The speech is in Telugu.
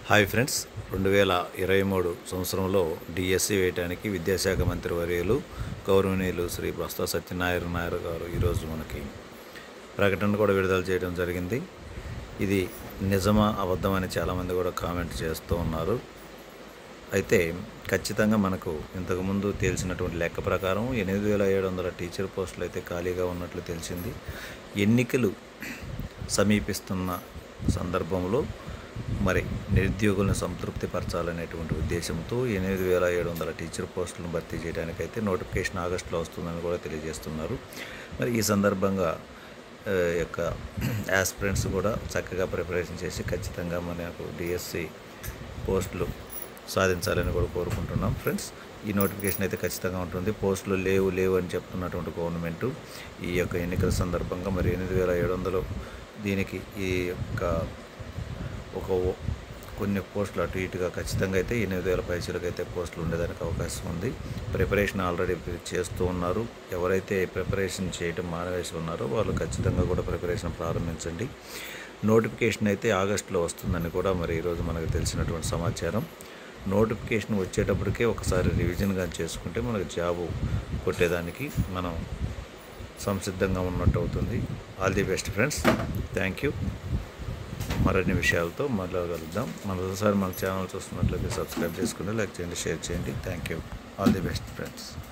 హాయ్ ఫ్రెండ్స్ రెండు వేల ఇరవై మూడు సంవత్సరంలో డిఎస్సి వేయడానికి విద్యాశాఖ మంత్రి వర్యులు గౌరవనీయులు శ్రీ ప్రస్తుత సత్యనారాయణ నాయర్ గారు ఈరోజు మనకి ప్రకటన కూడా విడుదల చేయడం జరిగింది ఇది నిజమా అబద్ధమని చాలామంది కూడా కామెంట్ చేస్తూ ఉన్నారు అయితే ఖచ్చితంగా మనకు ఇంతకుముందు తెలిసినటువంటి లెక్క ప్రకారం ఎనిమిది వేల ఏడు వందల టీచర్ పోస్టులు అయితే ఖాళీగా ఉన్నట్లు తెలిసింది ఎన్నికలు సమీపిస్తున్న సందర్భంలో మరి నిరుద్యోగులను సంతృప్తి పరచాలనేటువంటి ఉద్దేశంతో ఎనిమిది వేల ఏడు వందల టీచర్ పోస్టులను భర్తీ చేయడానికైతే నోటిఫికేషన్ ఆగస్టులో వస్తుందని కూడా తెలియజేస్తున్నారు మరి ఈ సందర్భంగా ఆ, యొక్క యాస్పిరెంట్స్ కూడా చక్కగా ప్రిపరేషన్ చేసి ఖచ్చితంగా మనకు డిఎస్సి పోస్టులు సాధించాలని కూడా కోరుకుంటున్నాం ఫ్రెండ్స్ ఈ నోటిఫికేషన్ అయితే ఖచ్చితంగా ఉంటుంది పోస్టులు లేవు లేవు అని చెప్తున్నటువంటి గవర్నమెంట్ ఈ యొక్క ఎన్నికల సందర్భంగా మరి ఎనిమిది వేల ఏడు వందలు దీనికి ఈ యొక్క ఒక ఓ- కొన్ని పోస్టులు అటు ఇటుగా ఖచ్చితంగా అయితే ఎనిమిది వేల పైసలకు అయితే పోస్టులు ఉండేదానికి అవకాశం ఉంది ప్రిపరేషన్ ఆల్రెడీ చేస్తూ ఉన్నారు ఎవరైతే ప్రిపరేషన్ చేయటం మానవేసి ఉన్నారో వాళ్ళు ఖచ్చితంగా కూడా ప్రిపరేషన్ ప్రారంభించండి నోటిఫికేషన్ అయితే ఆగస్టులో వస్తుందని కూడా మరి ఈరోజు మనకు తెలిసినటువంటి సమాచారం నోటిఫికేషన్ వచ్చేటప్పటికే ఒకసారి రివిజన్ కానీ చేసుకుంటే మనకు జాబు కొట్టేదానికి మనం సంసిద్ధంగా ఉన్నట్టు అవుతుంది all the best friends thank you మరిన్ని విషయాలతో మళ్ళీ కలుద్దాం మరోసారి మన ఛానల్ చూస్తున్నట్లయితే సబ్స్క్రైబ్ చేసుకుని లైక్ చేయండి షేర్ చేయండి thank you all the best friends